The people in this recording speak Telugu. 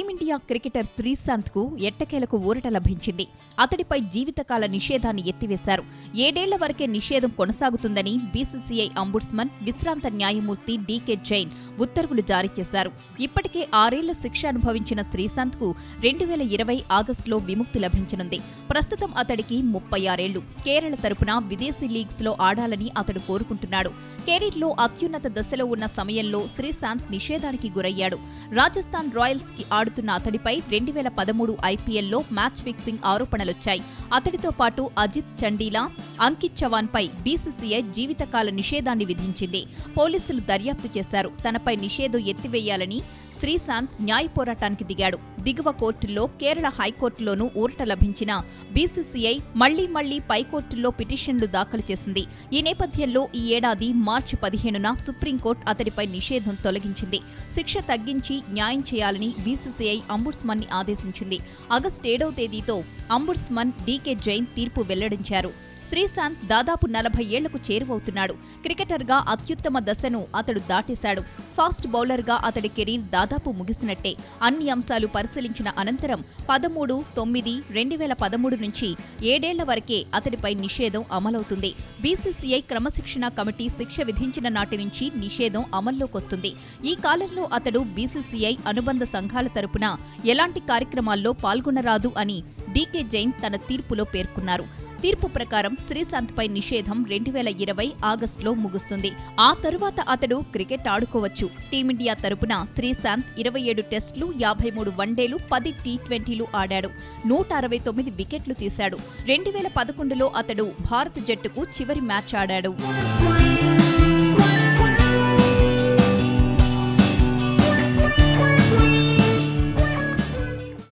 టీమిండియా క్రికెటర్ శ్రీశాంత్ కు ఎట్టకేలకు ఊరట లభించింది అతడిపై జీవితకాల నిషేధాన్ని ఎత్తివేశారు ఏడేళ్ల వరకే నిషేధం కొనసాగుతుందని బీసీసీఐ అంబుడ్స్మన్ విశ్రాంత న్యాయమూర్తి డీకే జైన్ ఉత్తర్వులు జారీ చేశారు ఇప్పటికే ఆరేళ్ల శిక్ష అనుభవించిన శ్రీశాంత్ కు రెండు వేల ఇరవై ఆగస్టులో విముక్తి లభించనుంది ప్రస్తుతం అతడికి ముప్పై ఆరేళ్లు కేరళ తరపున విదేశీ లీగ్స్ లో ఆడాలని అతడు కోరుకుంటున్నాడు కెరీర్లో అత్యున్నత దశలో ఉన్న సమయంలో శ్రీశాంత్ నిషేధానికి గురయ్యాడు రాజస్థాన్ రాయల్స్ కి ఆడుతున్న అతడిపై రెండు వేల పదమూడు ఐపీఎల్లో మ్యాచ్ ఫిక్సింగ్ ఆరోపణలొచ్చాయి అతడితో పాటు అజిత్ చండీలా అంకిత్ చవాన్ పై బీసీసీఐ జీవితకాల నిషేధాన్ని విధించింది పోలీసులు దర్యాప్తు చేశారు తనపై నిషేధం ఎత్తివేయాలని శ్రీశాంత్ న్యాయ పోరాటానికి దిగాడు దిగువ కోర్టుల్లో కేరళ హైకోర్టులోనూ ఊరట లభించిన బీసీసీఐ మళ్లీ మళ్లీ పైకోర్టుల్లో పిటిషన్లు దాఖలు చేసింది ఈ నేపథ్యంలో ఈ ఏడాది మార్చి పదిహేనున సుప్రీంకోర్టు అతడిపై నిషేధం తొలగించింది శిక్ష తగ్గించి న్యాయం చేయాలని బీసీసీఐ అంబుడ్స్మన్ ని ఆదేశించింది ఆగస్టు ఏడవ తేదీతో అంబుడ్స్మన్ డీకే జైన్ తీర్పు వెల్లడించారు శ్రీశాంత్ దాదాపు నలభై ఏళ్లకు చేరువవుతున్నాడు క్రికెటర్గా అత్యుత్తమ దశను అతడు దాటేశాడు ఫాస్ట్ బౌలర్గా అతడి కెరీర్ దాదాపు ముగిసినట్టే అన్ని అంశాలు పరిశీలించిన అనంతరం పదమూడు తొమ్మిది రెండు వేల పదమూడు నుంచి ఏడేళ్ల వరకే అతడిపై నిషేధం అమలవుతుంది బీసీసీఐ క్రమశిక్షణ కమిటీ శిక్ష విధించిన నాటి నుంచి నిషేధం అమల్లోకొస్తుంది ఈ కాలంలో అతడు బీసీసీఐ అనుబంధ సంఘాల తరపున ఎలాంటి కార్యక్రమాల్లో పాల్గొనరాదు అని డీకే జైన్ తన తీర్పులో పేర్కొన్నారు తీర్పు ప్రకారం శ్రీశాంత్పై నిషేధం రెండు వేల ఇరవై ఆగస్టులో ముగుస్తుంది ఆ తరువాత అతడు క్రికెట్ ఆడుకోవచ్చు టీమిండియా తరపున శ్రీశాంత్ ఇరవై ఏడు టెస్టులు యాభై మూడు వన్డేలు పది టీ ట్వంటీలు ఆడాడు నూట అరవై తొమ్మిది వికెట్లు తీశాడు రెండు వేల పదకొండులో అతడు భారత జట్టుకు చివరి మ్యాచ్ ఆడాడు